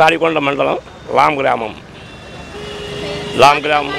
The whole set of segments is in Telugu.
తాడికొండ మండలం లాం గ్రామం లాం గ్రామం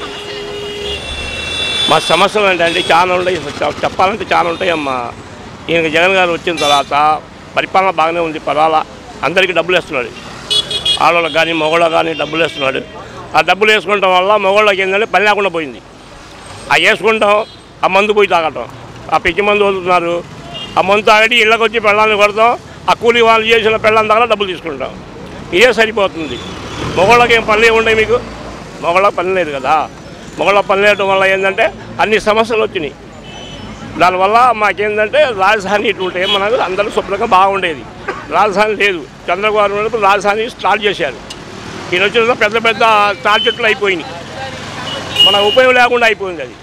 మా సమస్యలు ఏంటంటే చాలా ఉంటాయి చె- చెప్పాలంటే చాలా ఉంటాయి అమ్మా ఈయన జగన్ గారు వచ్చిన తర్వాత పరిపాలన బాగానే ఉంది పర్వాలా అందరికీ డబ్బులు వేస్తున్నాడు ఆడవాళ్ళకి కానీ మగవాళ్ళకి కానీ డబ్బులు వేస్తున్నాడు ఆ డబ్బులు వేసుకోవడం వల్ల మగవాళ్ళకి ఏంటంటే పని లేకుండా పోయింది ఆ వేసుకుంటాం ఆ మందు పోయి తాగటం ఆ పిచ్చి మందు వదులుతున్నారు ఆ మందు తాగటి ఇళ్ళకి వచ్చి పెళ్ళాన్ని కొడతాం ఆ కూలి వాళ్ళు చేసిన పెళ్ళాన్ని దగ్గర డబ్బులు తీసుకుంటాం ఇదే సరిపోతుంది మగవాళ్ళకి ఏం పనులు ఏమి ఉన్నాయి మీకు మగవాళ్ళకి పని లేదు కదా మగవాళ్ళ పని లేయడం వల్ల ఏంటంటే అన్ని సమస్యలు వచ్చినాయి దానివల్ల మాకేంటంటే రాజధాని ఇటు ఉంటే మనకు అందరూ శుభ్రంగా బాగుండేది రాజధాని లేదు చంద్రబాబు నాయుడు రాజధాని స్టార్ట్ చేశారు ఈయన వచ్చిన పెద్ద పెద్ద తాటి చెట్లు అయిపోయినాయి మన ఉపయోగం లేకుండా అయిపోయింది అది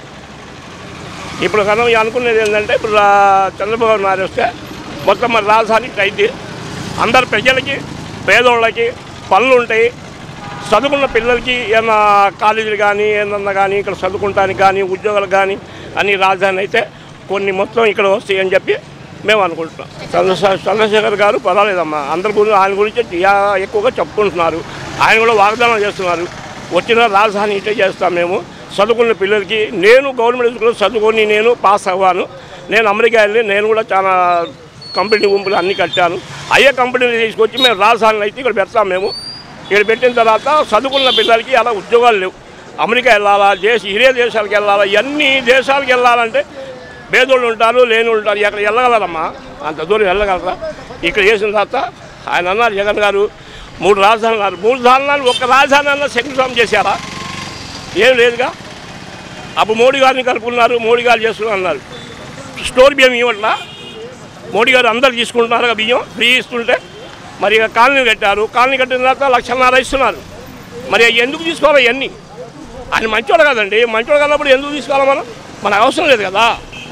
ఇప్పుడు కనుక అనుకునేది ఏంటంటే ఇప్పుడు రా- చంద్రబాబు నాయుడు వస్తే మొత్తం మన రాజధాని అయితే అందరు ప్రజలకి పేదోళ్ళకి పనులు ఉంటాయి చదువుకున్న పిల్లలకి ఏమన్నా కాలేజీలు కానీ ఏమన్నా కానీ ఇక్కడ చదువుకుంటానికి కానీ ఉద్యోగాలు కానీ అన్ని రాజధాని అయితే కొన్ని మొత్తం ఇక్కడ వస్తాయి అని చెప్పి మేము అనుకుంటున్నాం చంద్రశేఖర్ చంద్రశేఖర్ గారు పర్వాలేదమ్మా అందరి గురించి ఆయన గురించి యా- ఎక్కువగా చెప్పుకుంటున్నారు ఆయన కూడా వాగ్దానం చేస్తున్నారు వచ్చిన రాజధాని ఇటే చేస్తాం మేము చదువుకున్న పిల్లలకి నేను గవర్నమెంట్ స్కూల్లో చదువుకొని నేను పాస్ అవ్వాను నేను అమెరికా వెళ్ళి నేను కూడా చాలా కంపెనీ గుంపులు అన్నీ కట్టాను అయ్యే కంపెనీలు తీసుకొచ్చి మేము రాజధానిలో అయితే ఇక్కడ పెడతాం మేము ఇక్కడ పెట్టిన తర్వాత చదువుకున్న పిల్లలకి అలా ఉద్యోగాలు లేవు అమెరికా వెళ్ళాలా దేశ ఇరే దేశాలకు వెళ్ళాలా ఎన్ని దేశాలకు వెళ్ళాలంటే పేదోళ్ళు ఉంటారు లేని ఉంటారు ఎక్కడ వెళ్ళగలరమ్మా అంత దూరం వెళ్ళగలరా ఇక్కడ చేసిన తర్వాత ఆయన అన్నారు జగన్ గారు మూడు రాజధానులు అన్నారు మూడు రాజధానులు ఒక్క రాజధాని అన్న శంకుస్థాపన చేశారా ఏం లేదుగా అప్పుడు మోడీ గారిని కలుపుకున్నారు మోడీ గారు చేస్తున్నారు అన్నారు స్టోర్ బియ్యం ఇవ్వట్లా మోడీ గారు అందరు తీసుకుంటున్నారు కదా బియ్యం ఫ్రీ ఇస్తుంటే మరి ఇక కాలనీ కట్టారు కాలనీ కట్టిన తర్వాత లక్షన్నర ఇస్తున్నారు మరి అవి ఎందుకు తీసుకోవాలి ఇవన్నీ ఆయన మంచోడు కదండి మంచోడు కన్నప్పుడు ఎందుకు తీసుకోవాలి మనం మనకు అవసరం లేదు కదా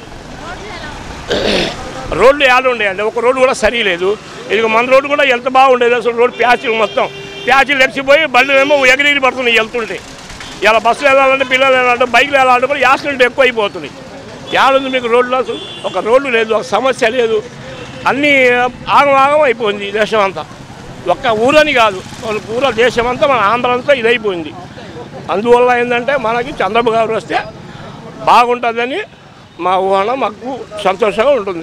రోడ్లు యాడ్ ఉండేయండి ఒక రోడ్డు కూడా సరిలేదు ఇది మన రోడ్డు కూడా ఎంత బాగుండేది అసలు రోడ్డు ప్యాచీలు మొత్తం ప్యాచీలు ఎడిచిపోయి బండ్లు ఏమో ఎగిరిగిరి పడుతున్నాయి వెళ్తుంటే ఇలా బస్సులు వెళ్ళాలంటే పిల్లలు వెళ్ళాలంటే బైక్లు వెళ్ళాలంటే కూడా యాక్సిడెంట్ ఎక్కువ అయిపోతున్నాయి యాడుంది మీకు రోడ్లు అసలు ఒక రోడ్డు లేదు ఒక సమస్య లేదు అన్నీ ఆగం ఆగం అయిపోయింది ఈ దేశం అంతా ఒక్క ఊరని కాదు ఒక ఊర దేశం అంతా మన ఆంధ్ర అంతా ఇదైపోయింది అందువల్ల ఏంటంటే మనకి చంద్రబాబు గారు వస్తే బాగుంటుందని మా ఊహన మాకు సంతోషంగా ఉంటుంది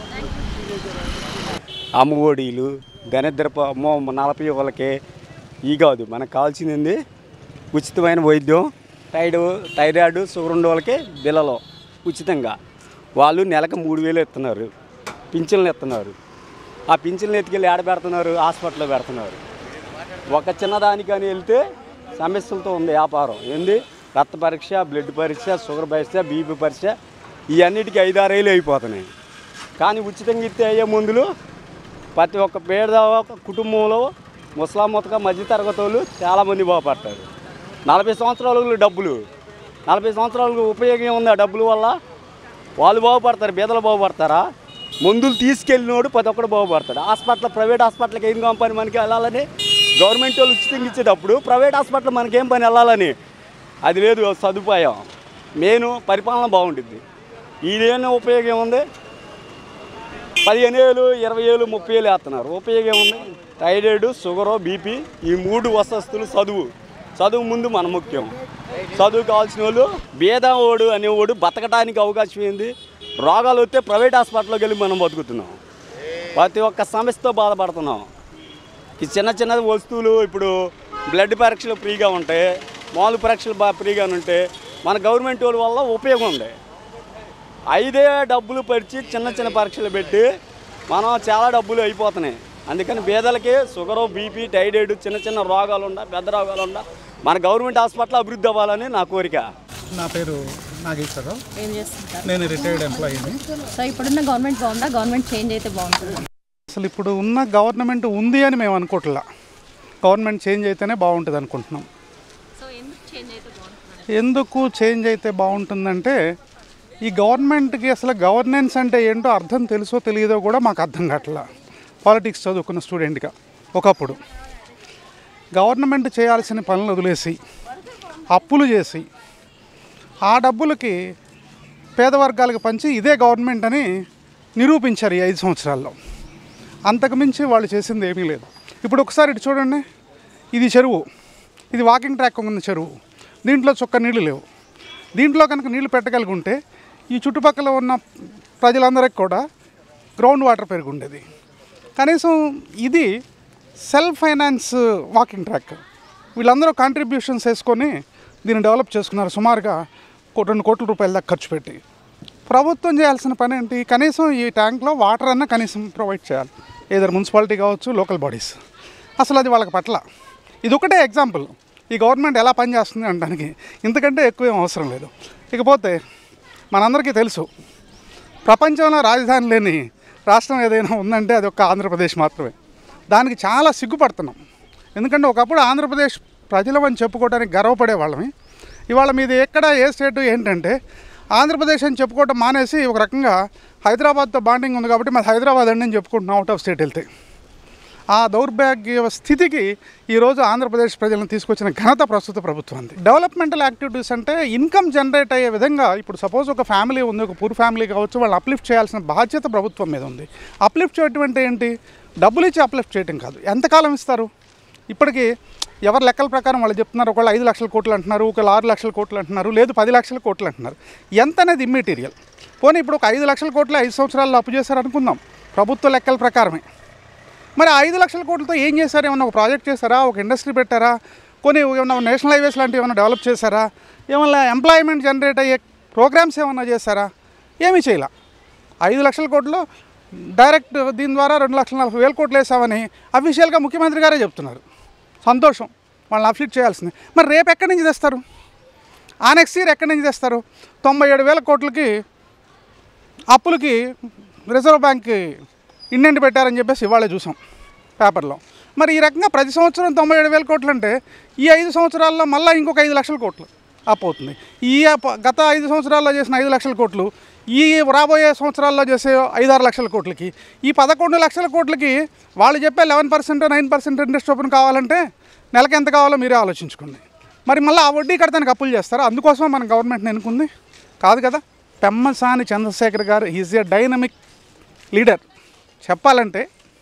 అమ్మఒడిలు దరిద్రపు అమ్మో నలభై వాళ్ళకి ఈ కాదు మనకు కావాల్సింది ఉచితమైన వైద్యం టైడ్ థైరాయిడ్ షుగర్ ఉండే వాళ్ళకి బిల్లలో ఉచితంగా వాళ్ళు నెలకు మూడు వేలు ఇస్తున్నారు పింఛన్లు ఇస్తున్నారు ఆ పింఛన్లు ఎత్తుకెళ్ళి ఏడ పెడుతున్నారు హాస్పిటల్లో పెడుతున్నారు ఒక చిన్నదానికని వెళ్తే సమస్యలతో ఉంది వ్యాపారం ఏంది రక్త పరీక్ష బ్లడ్ పరీక్ష షుగర్ పరీక్ష బీపీ పరీక్ష ఇవన్నిటికీ ఐదారేళ్ళు అయిపోతున్నాయి కానీ ఉచితంగా ఇస్తే అయ్యే మందులు ప్రతి ఒక్క పేద కుటుంబంలో ముసలామొత్తగా మధ్యతరగతి వాళ్ళు చాలామంది బాగుపడతారు నలభై సంవత్సరాలు డబ్బులు నలభై సంవత్సరాలకు ఉపయోగం ఉంది ఆ డబ్బుల వల్ల వాళ్ళు బాగుపడతారు బీదలు బాగుపడతారా మందులు తీసుకెళ్ళినోడు ప్రతి ఒక్కడు బాగుపడతాడు హాస్పిటల్ ప్రైవేట్ హాస్పిటల్కి ఏం పని మనకి వెళ్ళాలని గవర్నమెంట్ వాళ్ళు ఉచితంగా ఇచ్చేటప్పుడు ప్రైవేట్ హాస్పిటల్ మనకేం పని వెళ్ళాలని అది లేదు సదుపాయం మెయిన్ పరిపాలన బాగుంటుంది ఇదేనా ఉపయోగం ఉంది పదిహేను వేలు ఇరవై వేలు ముప్పై వేలు వేస్తున్నారు ఉపయోగం ఉంది థైరాయిడ్ షుగరు బీపీ ఈ మూడు వసతులు చదువు చదువు ముందు మన ముఖ్యం చదువు కావాల్సిన వాళ్ళు భేదవాడు అనేవాడు బతకడానికి అవకాశం ఏంది రోగాలు వస్తే ప్రైవేట్ హాస్పిటల్కి వెళ్ళి మనం బతుకుతున్నాం ప్రతి ఒక్క సమస్యతో బాధపడుతున్నాం ఈ చిన్న చిన్న వస్తువులు ఇప్పుడు బ్లడ్ పరీక్షలు ఫ్రీగా ఉంటాయి మామూలు పరీక్షలు బాగా ఫ్రీగా ఉంటే మన గవర్నమెంట్ వాళ్ళ వల్ల ఉపయోగం ఉంది ఐదే డబ్బులు పరిచి చిన్న చిన్న పరీక్షలు పెట్టి మనం చాలా డబ్బులు అయిపోతున్నాయి అందుకని పేదలకి షుగరు బీపీ టైరాయిడ్ చిన్న చిన్న రోగాలు ఉండ పెద్ద రోగాలు ఉండ మన గవర్నమెంట్ హాస్పిటల్ అభివృద్ధి అవ్వాలని నా కోరిక నా పేరు నాగేశ్వరరావు ఏం చేస్తుంటారు నేను రిటైర్డ్ ఎంప్లాయీని సో ఇప్పుడున్న గవర్నమెంట్ బాగుందా గవర్నమెంట్ చేంజ్ అయితే బాగుంటుంది అసలు ఇప్పుడు ఉన్న గవర్నమెంట్ ఉంది అని మేము అనుకోవట్లా గవర్నమెంట్ చేంజ్ అయితేనే బాగుంటుంది అనుకుంటున్నాం సో ఎందుకు చేంజ్ అయితే బాగుంటుంది ఎందుకు చేంజ్ అయితే బాగుంటుందంటే ఈ గవర్నమెంట్కి అసలు గవర్నెన్స్ అంటే ఏంటో అర్థం తెలుసో తెలియదో కూడా మాకు అర్థం కావట్లా పాలిటిక్స్ చదువుకున్న స్టూడెంట్గా ఒకప్పుడు గవర్నమెంట్ చేయాల్సిన పనులు వదిలేసి అప్పులు చేసి ఆ డబ్బులకి పేద వర్గాలకు పంచి ఇదే గవర్నమెంట్ అని నిరూపించారు ఈ ఐదు సంవత్సరాల్లో అంతకుమించి వాళ్ళు చేసింది ఏమీ లేదు ఇప్పుడు ఒకసారి ఇటు చూడండి ఇది చెరువు ఇది వాకింగ్ ట్రాక్ ఉన్న చెరువు దీంట్లో చుక్క నీళ్లు లేవు దీంట్లో కనుక నీళ్లు పెట్టగలిగుంటే ఈ చుట్టుపక్కల ఉన్న ప్రజలందరికీ కూడా గ్రౌండ్ వాటర్ పెరిగి ఉండేది కనీసం ఇది సెల్ఫ్ ఫైనాన్స్ వాకింగ్ ట్రాక్ వీళ్ళందరూ కాంట్రిబ్యూషన్స్ వేసుకొని దీన్ని డెవలప్ చేసుకున్నారు సుమారుగా కో- రెండు కోట్ల రూపాయల దాకా ఖర్చు పెట్టి ప్రభుత్వం చేయాల్సిన పని ఏంటి కనీసం ఈ ట్యాంక్లో వాటర్ అన్న కనీసం ప్రొవైడ్ చేయాలి ఏదైనా మున్సిపాలిటీ కావచ్చు లోకల్ బాడీస్ అసలు అది వాళ్ళకి పట్ల ఇది ఒకటే ఎగ్జాంపుల్ ఈ గవర్నమెంట్ ఎలా పనిచేస్తుంది అనడానికి ఇంతకంటే ఎక్కువ ఏం అవసరం లేదు ఇకపోతే మనందరికీ తెలుసు ప్రపంచంలో రాజధాని లేని రాష్ట్రం ఏదైనా ఉందంటే అది ఒక్క ఆంధ్రప్రదేశ్ మాత్రమే దానికి చాలా సిగ్గుపడుతున్నాం ఎందుకంటే ఒకప్పుడు ఆంధ్రప్రదేశ్ ప్రజలమని చెప్పుకోవడానికి గర్వపడే వాళ్ళమి ఇవాళ మీది ఎక్కడ ఏ స్టేట్ ఏంటంటే ఆంధ్రప్రదేశ్ అని చెప్పుకోవటం మానేసి ఒక రకంగా హైదరాబాద్తో బాండింగ్ ఉంది కాబట్టి మాది హైదరాబాద్ అండి అని చెప్పుకుంటున్నాం అవుట్ ఆఫ్ స్టేట్ వెళ్తే ఆ దౌర్భాగ్య స్థితికి ఈరోజు ఆంధ్రప్రదేశ్ ప్రజలను తీసుకొచ్చిన ఘనత ప్రస్తుత ప్రభుత్వానికి డెవలప్మెంటల్ యాక్టివిటీస్ అంటే ఇన్కమ్ జనరేట్ అయ్యే విధంగా ఇప్పుడు సపోజ్ ఒక ఫ్యామిలీ ఉంది ఒక పూర్ ఫ్యామిలీ కావచ్చు వాళ్ళు అప్లిఫ్ట్ చేయాల్సిన బాధ్యత ప్రభుత్వం మీద ఉంది అప్లిఫ్ట్ చేయటం అంటే ఏంటి డబ్బులు ఇచ్చి అప్లిఫ్ట్ చేయటం కాదు ఎంతకాలం ఇస్తారు ఇప్పటికీ ఎవరి లెక్కల ప్రకారం వాళ్ళు చెప్తున్నారు ఒకళ్ళు ఐదు లక్షల కోట్లు అంటున్నారు ఒకళ్ళు ఆరు లక్షల కోట్లు అంటున్నారు లేదు పది లక్షల కోట్లు అంటున్నారు ఎంత అనేది ఇమ్మెటీరియల్ పోనీ ఇప్పుడు ఒక ఐదు లక్షల కోట్లు ఐదు సంవత్సరాల్లో అప్పు చేశారు అనుకుందాం ప్రభుత్వ లెక్కల ప్రకారమే మరి ఆ ఐదు లక్షల కోట్లతో ఏం చేశారు ఏమన్నా ఒక ప్రాజెక్ట్ చేశారా ఒక ఇండస్ట్రీ పెట్టారా కొన్ని ఏమన్నా నేషనల్ హైవేస్ లాంటివి ఏమైనా డెవలప్ చేశారా ఏమన్నా ఎంప్లాయ్మెంట్ జనరేట్ అయ్యే ప్రోగ్రామ్స్ ఏమన్నా చేశారా ఏమీ చేయలే ఐదు లక్షల కోట్లు డైరెక్ట్ దీని ద్వారా రెండు లక్షల నలభై వేల కోట్లు వేసామని అఫీషియల్గా ముఖ్యమంత్రి గారే చెప్తున్నారు సంతోషం వాళ్ళని అప్డేట్ చేయాల్సింది మరి రేపు ఎక్కడి నుంచి తెస్తారు ఆ నెక్స్ట్ ఇయర్ ఎక్కడి నుంచి తెస్తారు తొంభై ఏడు వేల కోట్లకి అప్పులకి రిజర్వ్ బ్యాంక్కి ఇండెంట్ పెట్టారని చెప్పేసి ఇవాళ చూసాం పేపర్లో మరి ఈ రకంగా ప్రతి సంవత్సరం తొంభై ఏడు వేల కోట్లు అంటే ఈ ఐదు సంవత్సరాల్లో మళ్ళీ ఇంకొక ఐదు లక్షల కోట్లు అప్పు అవుతుంది ఈ అప్పు- గత ఐదు సంవత్సరాల్లో చేసిన ఐదు లక్షల కోట్లు ఈ రాబోయే సంవత్సరాల్లో చేసే ఐదారు లక్షల కోట్లకి ఈ పదకొండు లక్షల కోట్లకి వాళ్ళు చెప్పే eleven percent nine percent interest open కావాలంటే నెలకి ఎంత కావాలో మీరే ఆలోచించుకోండి మరి మళ్ళీ ఆ వడ్డీ కడతానికి అప్పులు చేస్తారా అందుకోసం మన గవర్నమెంట్ని ఎన్నుకుంది కాదు కదా పెమ్మసాని చంద్రశేఖర్ గారు ఈజ్ ఏ డైనమిక్ లీడర్ చెప్పాలంటే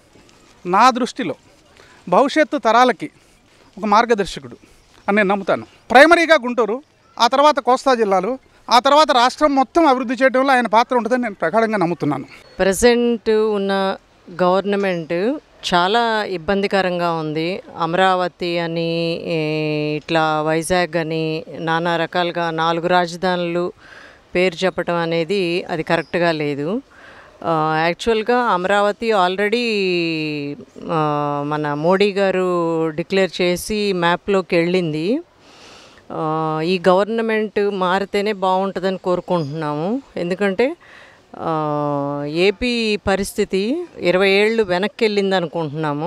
నా దృష్టిలో భవిష్యత్తు తరాలకి ఒక మార్గదర్శకుడు అని నేను నమ్ముతాను ప్రైమరీగా గుంటూరు ఆ తర్వాత కోస్తా జిల్లాలు ఆ తర్వాత రాష్ట్రం మొత్తం అభివృద్ధి చేయడంలో ఆయన పాత్ర ఉంటుందని నేను ప్రగాఢంగా నమ్ముతున్నాను ప్రజెంట్ ఉన్న గవర్నమెంట్ చాలా ఇబ్బందికరంగా ఉంది అమరావతి అని ఏ, ఇట్లా వైజాగ్ అని నానా రకాలుగా నాలుగు రాజధానులు పేరు చెప్పడం అనేది అది కరెక్ట్గా లేదు ఆ, యాక్చువల్గా అమరావతి ఆల్రెడీ ఆ, మన మోడీ గారు డిక్లేర్ చేసి మ్యాప్లోకి వెళ్ళింది ఆ, ఈ గవర్నమెంట్ మారితేనే బాగుంటుందని కోరుకుంటున్నాము ఎందుకంటే ఆ, ఏపీ పరిస్థితి ఇరవై ఏళ్ళు వెనక్కి వెళ్ళింది అనుకుంటున్నాము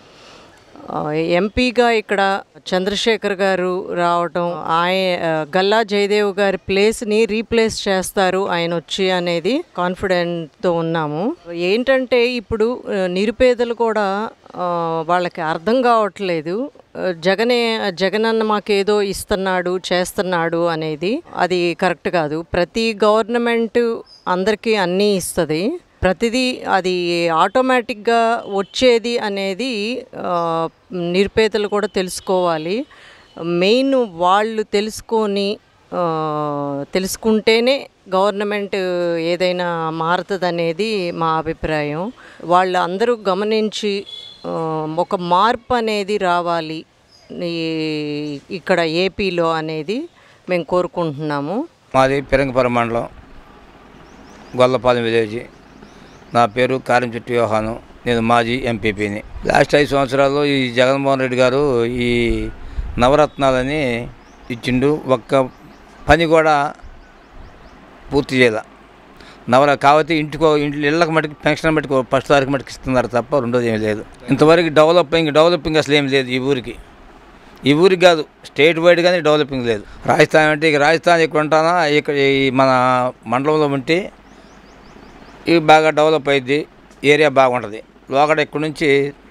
ఆ, ఎంపీగా ఇక్కడ చంద్రశేఖర్ గారు రావటం ఆయన గల్లా జయదేవ్ గారి ప్లేస్ని రీప్లేస్ చేస్తారు ఆయన వచ్చి అనేది కాన్ఫిడెంట్తో ఉన్నాము ఏంటంటే ఇప్పుడు ఆ, నిరుపేదలు కూడా ఆ, వాళ్ళకి అర్థం కావట్లేదు ఆ, జగనే జగనన్న మాకేదో ఇస్తున్నాడు చేస్తున్నాడు అనేది అది కరెక్ట్ కాదు ప్రతి గవర్నమెంట్ అందరికీ అన్నీ ఇస్తుంది ప్రతిదీ అది ఆటోమేటిక్గా వచ్చేది అనేది ఆ, నిరుపేదలు కూడా తెలుసుకోవాలి మెయిన్ వాళ్ళు తెలుసుకొని ఆ, తెలుసుకుంటేనే గవర్నమెంట్ ఏదైనా మారుతుంది అనేది మా అభిప్రాయం వాళ్ళు అందరూ గమనించి ఆ, ఒక మార్పు అనేది రావాలి ఈ- ఇక్కడ ఏపీలో అనేది మేము కోరుకుంటున్నాము మాది పిరంగపురం మండలం గొల్లపాలెం విలేజ్ నా పేరు కారంచెట్టు యోహాను నేను మాజీ ఎంపీపీని లాస్ట్ ఐదు సంవత్సరాల్లో ఈ జగన్మోహన్ రెడ్డి గారు ఈ నవరత్నాలని ఇచ్చిండు ఒక్క పని కూడా పూర్తి చేయాల నవర కాబట్టి ఇంటికో ఇంటి ఇళ్ళకి మటుకు పెన్షన్ మటుకు ఫస్ట్ తారీఖు మటుకు ఇస్తున్నారు తప్ప రెండోది ఏమీ లేదు ఇంతవరకు డెవలపింగ్ డెవలపింగ్ అసలు ఏం లేదు ఈ ఊరికి ఈ ఊరికి కాదు స్టేట్ వైడ్ కానీ డెవలపింగ్ లేదు రాజస్థాన్ అంటే ఇక రాజస్థాన్ ఇక్కడ ఉంటానా ఇక్కడ ఈ మన మండలంలో ఉంటే ఇవి బాగా డెవలప్ అయింది ఏరియా బాగుంటుంది లోకడ ఇక్కడ నుంచి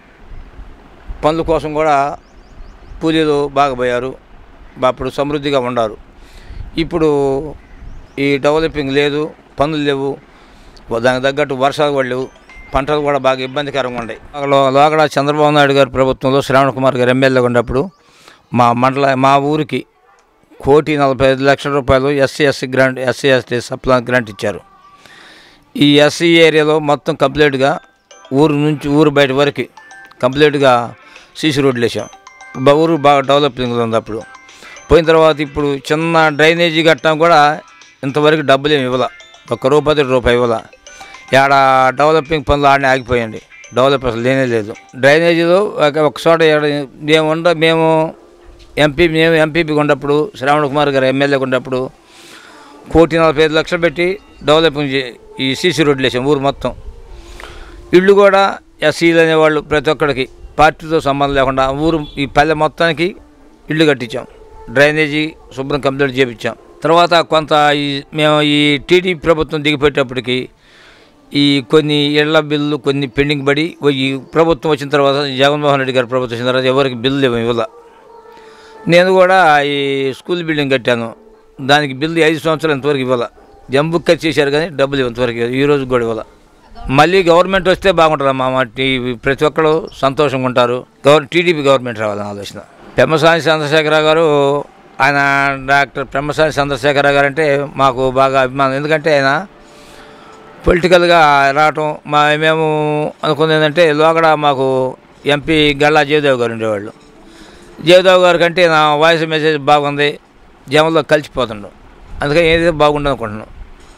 పనుల కోసం కూడా కూలీలు బాగా పోయారు బా- అప్పుడు సమృద్ధిగా ఉన్నారు ఇప్పుడు ఈ డెవలపింగ్ లేదు పనులు లేవు దానికి తగ్గట్టు వర్షాలు కూడా లేవు పంటలు కూడా బాగా ఇబ్బందికరంగా ఉన్నాయి లో- లోగడ చంద్రబాబు నాయుడు గారి ప్రభుత్వంలో శ్రావణ్ కుమార్ గారు ఎమ్మెల్యేగా ఉన్నప్పుడు మా మండల మా ఊరికి కోటి నలభై ఐదు లక్షల రూపాయలు SC SC grant SC ST సప్లా గ్రాంట్ ఇచ్చారు ఈ ఎస్సీ ఏరియాలో మొత్తం కంప్లీట్గా ఊరు నుంచి ఊరు బయట వరకు కంప్లీట్గా సీసీ రోడ్లు వేసాం బా- ఊరు బాగా డెవలపింగ్లో ఉంది అప్పుడు పోయిన తర్వాత ఇప్పుడు చిన్న డ్రైనేజీ కట్టడం కూడా ఇంతవరకు డబ్బులు ఏమి ఇవ్వాల ఒక్క రూపాయి రూపాయి ఇవ్వాల ఆడ డెవలపింగ్ పనులు ఆడనే ఆగిపోయండి డెవలప్ అసలు లేనే లేదు డ్రైనేజీలో ఒక ఒక చోట ఈడ మేము ఉండ మేము ఎంపీ మేము ఎంపీపీగా ఉన్నప్పుడు శ్రావణ్ కుమార్ గారు ఎమ్మెల్యేగా ఉన్నప్పుడు కోటి నలభై ఐదు లక్షలు పెట్టి డెవలపింగ్ చే- ఈ సీసీ రోడ్లు వేసాం ఊరు మొత్తం ఇళ్ళు కూడా ఎస్సీలు అనేవాళ్ళు ప్రతి ఒక్కడికి పార్టీతో సంబంధం లేకుండా ఊరు ఈ పల్లె మొత్తానికి ఇళ్ళు కట్టించాం డ్రైనేజీ శుభ్రం కంప్లీట్ చేయించాం తర్వాత కొంత ఈ మేము ఈ టీడీపీ ప్రభుత్వం దిగిపోయేటప్పటికి ఈ కొన్ని ఇళ్ల బిల్లు కొన్ని పెండింగ్ పడి ఈ ప్రభుత్వం వచ్చిన తర్వాత జగన్మోహన్ రెడ్డి గారి ప్రభుత్వం వచ్చిన తర్వాత ఎవరికి బిల్లు ఇవ్వం ఇవ్వాల నేను కూడా ఈ స్కూల్ బిల్డింగ్ కట్టాను దానికి బిల్లు ఐదు సంవత్సరాలు ఇంతవరకు ఇవ్వాల జంబుక్ కట్ చేశారు కానీ డబ్బులు ఇంతవరకు ఇవ్వలేదు. ఈ రోజు కూడా ఇవ్వాల మళ్ళీ గవర్నమెంట్ వస్తే బాగుంటుందమ్మా మా టీ- ప్రతి ఒక్కరు సంతోషంగా ఉంటారు గవర్ టీడీపీ గవర్నమెంట్ రావాలని ఆలోచన పెమ్మసాని చంద్రశేఖరరావు గారు ఆయన డాక్టర్ పెమ్మసాని చంద్రశేఖరరావు గారు అంటే మాకు బాగా అభిమానం ఎందుకంటే ఆయన పొలిటికల్గా రావటం మా మేము అనుకుంది ఏంటంటే లోగడ మాకు ఎంపీ గల్లా జయదేవ్ గారు ఉండేవాళ్ళు జయదేవ్ గారి కంటే నా వాయిస్ మెసేజ్ బాగుంది జనంలో కలిసిపోతుండు అందుకని ఏదైతే బాగుండదు అనుకుంటున్నాను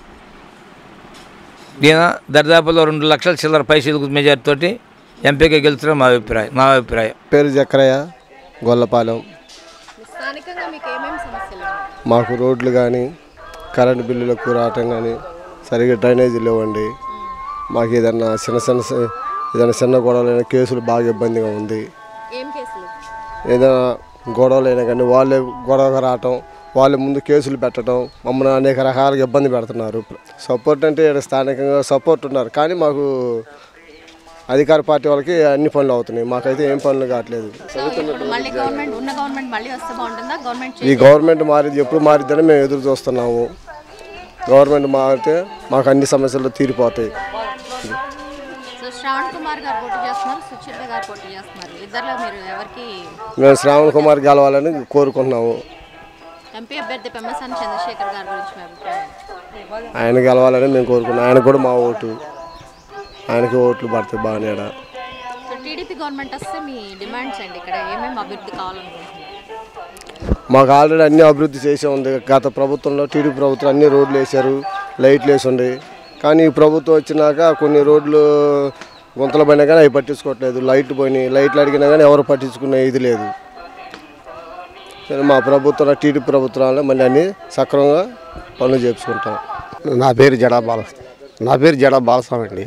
ఈయన దరిదాపులో రెండు లక్షల చిల్లర పైసలు మెజార్టీ తోటి ఎంపీగా గెలుస్తారని మా అభిప్రాయం నా అభిప్రాయం పేరు జక్కరయ్య గొల్లపాలెం స్థానికంగా మీకు ఏమేమి సమస్యలు ఉన్నాయి మాకు రోడ్లు కానీ కరెంటు బిల్లులకు రావటం కానీ సరిగ్గా డ్రైనేజీ లేవండి మాకు ఏదన్నా చిన్న చిన్న స- ఏదైనా చిన్న గొడవలైన కేసులు బాగా ఇబ్బందిగా ఉంది ఏం కేసులు ఏదైనా గొడవలైనా కానీ వాళ్ళే గొడవగా రావటం వాళ్ళ ముందు కేసులు పెట్టడం మమ్మల్ని అనేక రకాలుగా ఇబ్బంది పెడుతున్నారు సపోర్ట్ అంటే ఇక్కడ స్థానికంగా సపోర్ట్ ఉన్నారు కానీ మాకు అధికార పార్టీ వాళ్ళకి అన్ని పనులు అవుతున్నాయి మాకైతే ఏం పనులు కావట్లేదు సో ఇప్పుడు మళ్ళీ గవర్నమెంట్ ఉన్న గవర్నమెంట్ మళ్ళీ వస్తే బాగుంటుందా గవర్నమెంట్ ఈ గవర్నమెంట్ మారింది ఎప్పుడు మారిద్దని మేము ఎదురు చూస్తున్నాము గవర్నమెంట్ మారితే మాకు అన్ని సమస్యలు తీరిపోతాయి సో శ్రావణ్ కుమార్ గారు పోటీ చేస్తున్నారు సుచిత్ర గారు పోటీ చేస్తున్నారు ఇద్దరిలో మీరు ఎవరికి మేము శ్రావణ్ కుమార్ గెలవాలని కోరుకుంటున్నాము ఎంపీ అభ్యర్థి పెమ్మసాని చంద్రశేఖర్ గారి గురించి మీ అభిప్రాయం ఆయన గెలవాలని మేము కోరుకున్నాం ఆయన కూడా మా ఓటు ఆయనకి ఓట్లు పడతాయి బాగానే ఈడ. సో టీడీపీ గవర్నమెంట్ వస్తే మీ డిమాండ్స్ అండి ఇక్కడ ఏమేమి అభివృద్ధి కావాలనుకుంటున్నారు మాకు ఆల్రెడీ అన్ని అభివృద్ధి చేసే ఉంది గత ప్రభుత్వంలో టీడీపీ ప్రభుత్వం అన్ని రోడ్లు వేశారు లైట్లు వేసి ఉండే కానీ ఈ ప్రభుత్వం వచ్చినాక కొన్ని రోడ్లు గుంతలు పడినా కానీ అవి పట్టించుకోవట్లేదు లైట్లు పోయినాయి లైట్లు అడిగినా కానీ ఎవరు పట్టించుకునే ఇది లేదు కానీ మా ప్రభుత్వం టీడీపీ ప్రభుత్వాలు మళ్ళీ అన్ని సక్రమంగా పనులు చేపించుకుంటాం నా పేరు జడా బాల నా పేరు జడా బాలస్వామి అండి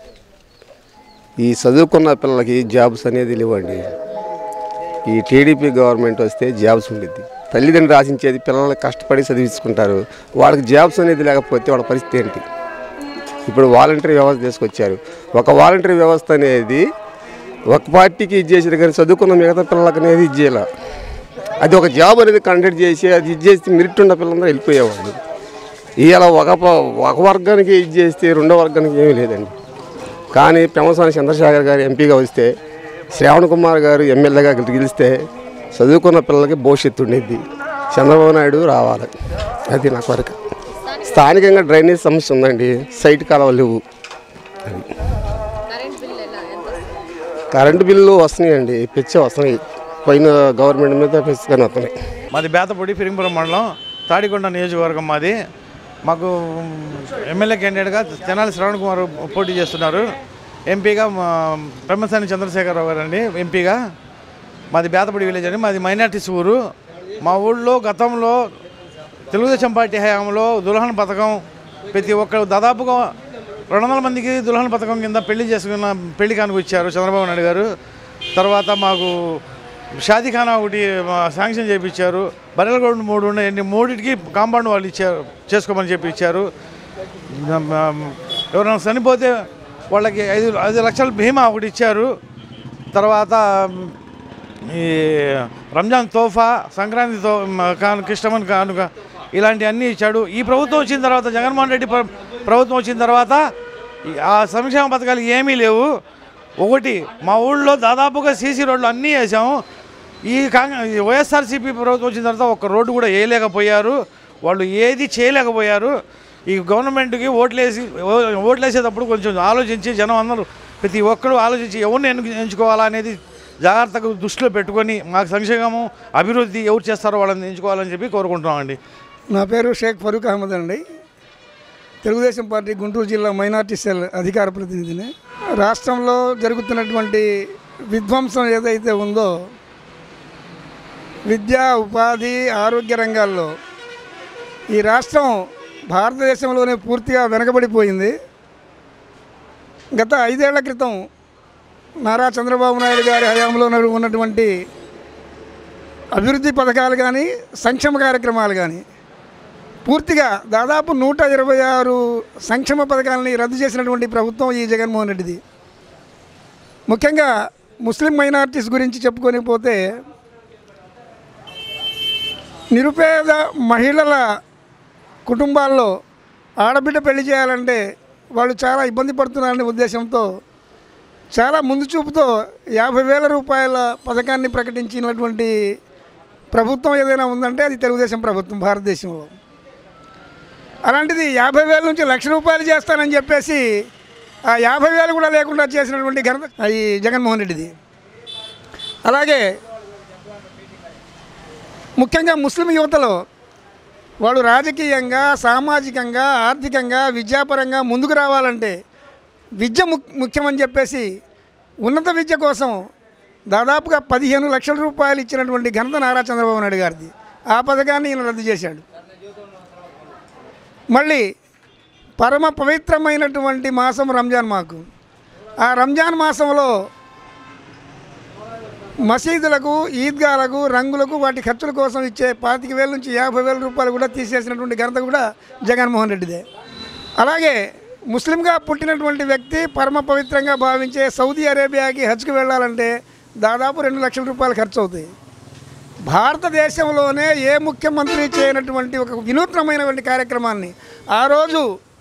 ఈ చదువుకున్న పిల్లలకి జాబ్స్ అనేది లేవండి ఈ టీడీపీ గవర్నమెంట్ వస్తే జాబ్స్ ఉండిద్ది తల్లిదండ్రులు ఆశించేది పిల్లల్ని కష్టపడి చదివించుకుంటారు వాళ్ళకి జాబ్స్ అనేది లేకపోతే వాళ్ళ పరిస్థితి ఏంటి ఇప్పుడు వాలంటరీ వ్యవస్థ తీసుకొచ్చారు ఒక వాలంటరీ వ్యవస్థ అనేది ఒక పార్టీకి ఇది చేసారు కానీ చదువుకున్న మిగతా పిల్లలకి అనేది ఇది చేయాల అది ఒక జాబ్ అనేది కండక్ట్ చేసి అది ఇది చేస్తే మెరిట్ ఉన్న పిల్లలందరూ వెళ్ళిపోయేవాళ్ళు ఇవాళ ఒక ప- ఒక వర్గానికి ఇది చేస్తే రెండో వర్గానికి ఏమీ లేదండి కానీ పెమసాని చంద్రశేఖర్ గారు ఎంపీగా వస్తే శ్రావణ్ కుమార్ గారు ఎమ్మెల్యేగా గెలిస్తే చదువుకున్న పిల్లలకి భవిష్యత్తు ఉండేది చంద్రబాబు నాయుడు రావాలి అది నా కోరిక స్థానికంగా డ్రైనేజ్ సమస్య ఉందండి సైట్ కాలువలు లేవు కరెంట్ బిల్ ఎలా ఎంత వస్తుంది? కరెంటు బిల్లు వస్తున్నాయండి పెచ్చే వస్తున్నాయి పైన గవర్నమెంట్ మీద పెంచుకొని వస్తున్నాయి మాది బేతపూడి ఫిరింపురం మండలం తాడికొండ నియోజకవర్గం మాది మాకు ఎమ్మెల్యే క్యాండిడేట్గా తెనాలి శ్రవణ్ కుమార్ పోటీ చేస్తున్నారు ఎంపీగా మా పెమ్మసాని చంద్రశేఖరరావు గారు అండి ఎంపీగా మాది బేతపూడి విలేజ్ అండి మాది మైనార్టీస్ ఊరు మా ఊళ్ళో గతంలో తెలుగుదేశం పార్టీ హయాంలో దుల్హన్ పథకం ప్రతి ఒక్కరు దాదాపుగా రెండు వందల మందికి దుల్హన్ పథకం కింద పెళ్లి చేసుకున్న పెళ్లి కానుక ఇచ్చారు చంద్రబాబు నాయుడు గారు తర్వాత మాకు షాదీఖానా ఒకటి మా శాంక్షన్ చేయించారు బరెలగొండ మూడు ఉన్నాయండి మూడింటికి కాంపౌండ్ వాళ్ళు ఇచ్చారు చేసుకోమని చెప్పి ఇచ్చారు ఎవరైనా చనిపోతే వాళ్ళకి ఐదు ఐదు లక్షల బీమా ఒకటి ఇచ్చారు తర్వాత ఈ రంజాన్ తోఫా సంక్రాంతి తో కానుక ఇష్టమని కానుక ఇలాంటివన్నీ ఇచ్చాడు ఈ ప్రభుత్వం వచ్చిన తర్వాత జగన్మోహన్ రెడ్డి ప్ర- ప్రభుత్వం వచ్చిన తర్వాత ఈ- ఆ సంక్షేమ పథకాలు ఏమీ లేవు ఒకటి మా ఊళ్ళో దాదాపుగా సీసీ రోడ్లు అన్నీ వేసాము ఈ కాంగ్రెస్ ఈ వైఎస్ఆర్సీపీ ప్రభుత్వం వచ్చిన తర్వాత ఒక రోడ్డు కూడా వేయలేకపోయారు వాళ్ళు ఏది చేయలేకపోయారు ఈ గవర్నమెంట్కి ఓట్లేసి ఓ- ఓట్లేసేటప్పుడు కొంచెం ఆలోచించి జనం అందరూ ప్రతి ఒక్కరూ ఆలోచించి ఎవరిని ఎన్ను ఎంచుకోవాలా అనేది జాగ్రత్తగా దృష్టిలో పెట్టుకొని మాకు సంక్షేమం అభివృద్ధి ఎవరు చేస్తారో వాళ్ళని ఎంచుకోవాలని చెప్పి కోరుకుంటున్నామండి నా పేరు షేక్ ఫరూక్ అహ్మద్ అండి తెలుగుదేశం పార్టీ గుంటూరు జిల్లా మైనార్టీ సెల్ అధికార ప్రతినిధిని రాష్ట్రంలో జరుగుతున్నటువంటి విధ్వంసం ఏదైతే ఉందో విద్య ఉపాధి ఆరోగ్య రంగాల్లో ఈ రాష్ట్రం భారతదేశంలోనే పూర్తిగా వెనకబడిపోయింది గత ఐదేళ్ల క్రితం నారా చంద్రబాబు నాయుడు గారి హయాంలో ఉన్నటువంటి అభివృద్ధి పథకాలు కానీ సంక్షేమ కార్యక్రమాలు కానీ పూర్తిగా దాదాపు నూట ఇరవై ఆరు సంక్షేమ పథకాలని రద్దు చేసినటువంటి ప్రభుత్వం ఈ జగన్మోహన్ రెడ్డిది ముఖ్యంగా ముస్లిం మైనారిటీస్ గురించి చెప్పుకొని పోతే నిరుపేద మహిళల కుటుంబాల్లో ఆడబిడ్డ పెళ్లి చేయాలంటే వాళ్ళు చాలా ఇబ్బంది పడుతున్నారనే ఉద్దేశంతో చాలా ముందు చూపుతో యాభై వేల రూపాయల పథకాన్ని ప్రకటించినటువంటి ప్రభుత్వం ఏదైనా ఉందంటే అది తెలుగుదేశం ప్రభుత్వం భారతదేశంలో అలాంటిది యాభై వేల నుంచి లక్ష రూపాయలు చేస్తానని చెప్పేసి ఆ యాభై వేలు కూడా లేకుండా చేసినటువంటి ఘనత ఈ జగన్మోహన్ రెడ్డిది అలాగే ముఖ్యంగా ముస్లిం యువతలో వాళ్ళు రాజకీయంగా సామాజికంగా ఆర్థికంగా విద్యాపరంగా ముందుకు రావాలంటే విద్య ముక్ ముఖ్యమని చెప్పేసి ఉన్నత విద్య కోసం దాదాపుగా పదిహేను లక్షల రూపాయలు ఇచ్చినటువంటి ఘనత నారా చంద్రబాబు నాయుడు గారిది ఆ పథకాన్ని ఈయన రద్దు చేశాడు మళ్ళీ పరమ పవిత్రమైనటువంటి మాసం రంజాన్ మాకు ఆ రంజాన్ మాసంలో మసీదులకు ఈద్గాలకు రంగులకు వాటి ఖర్చుల కోసం ఇచ్చే పాతిక వేల నుంచి యాభై వేల రూపాయలు కూడా తీసేసినటువంటి ఘనత కూడా జగన్మోహన్ రెడ్డిదే అలాగే ముస్లింగా పుట్టినటువంటి వ్యక్తి పరమ పవిత్రంగా భావించే సౌదీ అరేబియాకి హజ్కి వెళ్ళాలంటే దాదాపు రెండు లక్షల రూపాయలు ఖర్చు అవుతాయి భారతదేశంలోనే ఏ ముఖ్యమంత్రి చేయనటువంటి ఒక వినూత్నమైనటువంటి కార్యక్రమాన్ని ఆ రోజు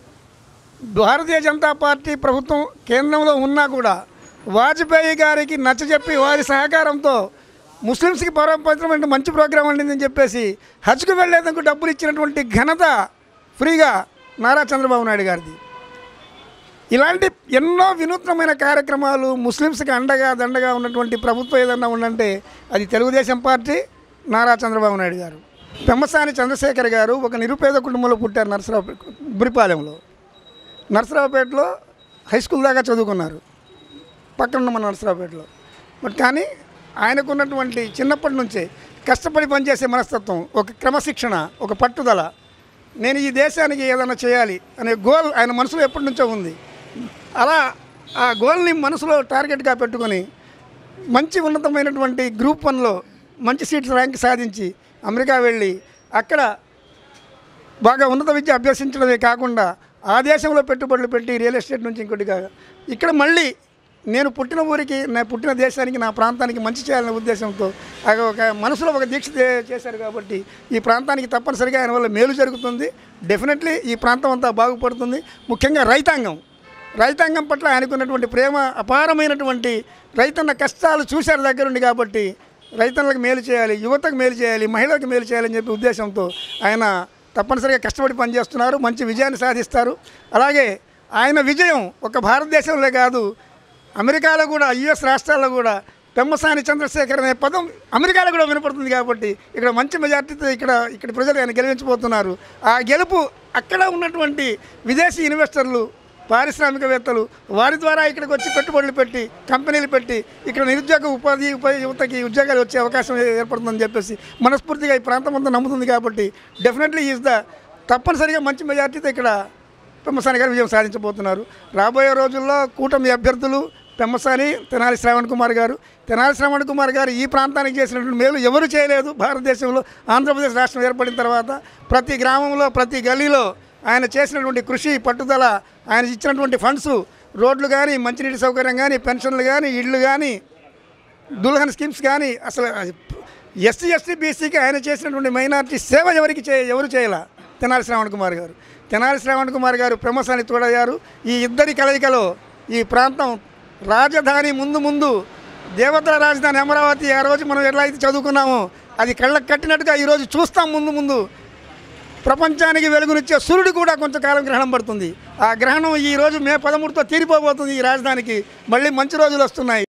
భారతీయ జనతా పార్టీ ప్రభుత్వం కేంద్రంలో ఉన్నా కూడా వాజ్పేయి గారికి నచ్చజెప్పి వారి సహకారంతో ముస్లిమ్స్కి పరమపవిత్రమైన మంచి ప్రోగ్రాం అండిందని చెప్పేసి హజ్కు వెళ్ళేందుకు డబ్బులు ఇచ్చినటువంటి ఘనత ఫ్రీగా నారా చంద్రబాబు నాయుడు గారిది ఇలాంటి ఎన్నో వినూత్నమైన కార్యక్రమాలు ముస్లిమ్స్కి అండగా దండగా ఉన్నటువంటి ప్రభుత్వం ఏదన్నా ఉందంటే అది తెలుగుదేశం పార్టీ నారా చంద్రబాబు నాయుడు గారు పెమ్మసాని చంద్రశేఖర్ గారు ఒక నిరుపేద కుటుంబంలో పుట్టారు నరసరావు బురిపాలెంలో నరసరావుపేటలో హై స్కూల్ దాకా చదువుకున్నారు పక్కన ఉన్న మన నరసరావుపేటలో బట్ కానీ ఆయనకున్నటువంటి చిన్నప్పటి నుంచే కష్టపడి పనిచేసే మనస్తత్వం ఒక క్రమశిక్షణ ఒక పట్టుదల నేను ఈ దేశానికి ఏదైనా చేయాలి అనే గోల్ ఆయన మనసులో ఎప్పటి నుంచో ఉంది అలా ఆ గోల్ని మనసులో టార్గెట్గా పెట్టుకొని మంచి ఉన్నతమైనటువంటి గ్రూప్ వన్లో మంచి సీట్స్ ర్యాంక్ సాధించి అమెరికా వెళ్ళి అక్కడ బాగా ఉన్నత విద్య అభ్యసించడమే కాకుండా ఆ దేశంలో పెట్టుబడులు పెట్టి రియల్ ఎస్టేట్ నుంచి ఇంకోటి కాగా ఇక్కడ మళ్ళీ నేను పుట్టిన ఊరికి నా పుట్టిన దేశానికి నా ప్రాంతానికి మంచి చేయాలనే ఉద్దేశంతో ఆ ఒక మనసులో ఒక దీక్ష చే- చేశారు కాబట్టి ఈ ప్రాంతానికి తప్పనిసరిగా ఆయన వల్ల మేలు జరుగుతుంది డెఫినెట్లీ ఈ ప్రాంతం అంతా బాగుపడుతుంది ముఖ్యంగా రైతాంగం రైతాంగం పట్ల ఆయనకున్నటువంటి ప్రేమ అపారమైనటువంటి రైతన్న కష్టాలు చూశారు దగ్గరుండి కాబట్టి రైతన్నలకు మేలు చేయాలి యువతకు మేలు చేయాలి మహిళలకు మేలు చేయాలని చెప్పి ఉద్దేశంతో ఆయన తప్పనిసరిగా కష్టపడి పనిచేస్తున్నారు మంచి విజయాన్ని సాధిస్తారు అలాగే ఆయన విజయం ఒక భారతదేశంలో కాదు అమెరికాలో కూడా యుఎస్ రాష్ట్రాల్లో కూడా పెమ్మసాని చంద్రశేఖర్ అనే పదం అమెరికాలో కూడా వినపడుతుంది కాబట్టి ఇక్కడ మంచి మెజార్టీతో ఇక్కడ ఇక్కడ ప్రజలు ఆయన గెలిపించబోతున్నారు ఆ గెలుపు అక్కడ ఉన్నటువంటి విదేశీ ఇన్వెస్టర్లు పారిశ్రామికవేత్తలు వారి ద్వారా ఇక్కడికి వచ్చి పెట్టుబడులు పెట్టి కంపెనీలు పెట్టి ఇక్కడ నిరుద్యోగ ఉపాధి ఉపాధి యువతకి ఉద్యోగాలు వచ్చే అవకాశం ఏ- ఏర్పడుతుందని చెప్పేసి మనస్ఫూర్తిగా ఈ ప్రాంతం అంతా నమ్ముతుంది కాబట్టి డెఫినెట్లీ ఈజ్ ద తప్పనిసరిగా మంచి మెజార్టీతో ఇక్కడ పెమ్మసాని గారు విజయం సాధించబోతున్నారు రాబోయే రోజుల్లో కూటమి అభ్యర్థులు పెమ్మసాని తెనాలి శ్రావణ్ కుమార్ గారు తెనాలి శ్రావణ్ కుమార్ గారు ఈ ప్రాంతానికి చేసినటువంటి మేలు ఎవరు చేయలేదు భారతదేశంలో ఆంధ్రప్రదేశ్ రాష్ట్రం ఏర్పడిన తర్వాత ప్రతి గ్రామంలో ప్రతి గల్లీలో ఆయన చేసినటువంటి కృషి పట్టుదల ఆయన ఇచ్చినటువంటి ఫండ్స్ రోడ్లు కానీ మంచినీటి సౌకర్యం కానీ పెన్షన్లు కానీ ఇళ్ళు కానీ దుల్హన్ స్కీమ్స్ కానీ అసలు ఎస్సీ ఎస్టీ బీసీకి ఆయన చేసినటువంటి మైనారిటీ సేవ ఎవరికి చే ఎవరు చేయాల తెనాలి శ్రావణ్ కుమార్ గారు తెనాలి శ్రవణ్ కుమార్ గారు ప్రమోసాన్ని తోడయ్యారు ఈ ఇద్దరి కలయికలో ఈ ప్రాంతం రాజధాని ముందు ముందు దేవతల రాజధాని అమరావతి ఆ రోజు మనం ఎలా అయితే చదువుకున్నామో అది కళ్ళకు కట్టినట్టుగా ఈరోజు చూస్తాం ముందు ముందు ప్రపంచానికి వెలుగునిచ్చే సూర్యుడు కూడా కొంతకాలం గ్రహణం పడుతుంది ఆ గ్రహణం ఈ రోజు మే పదమూడుతో తీరిపోబోతుంది ఈ రాజధానికి మళ్ళీ మంచి రోజులు వస్తున్నాయి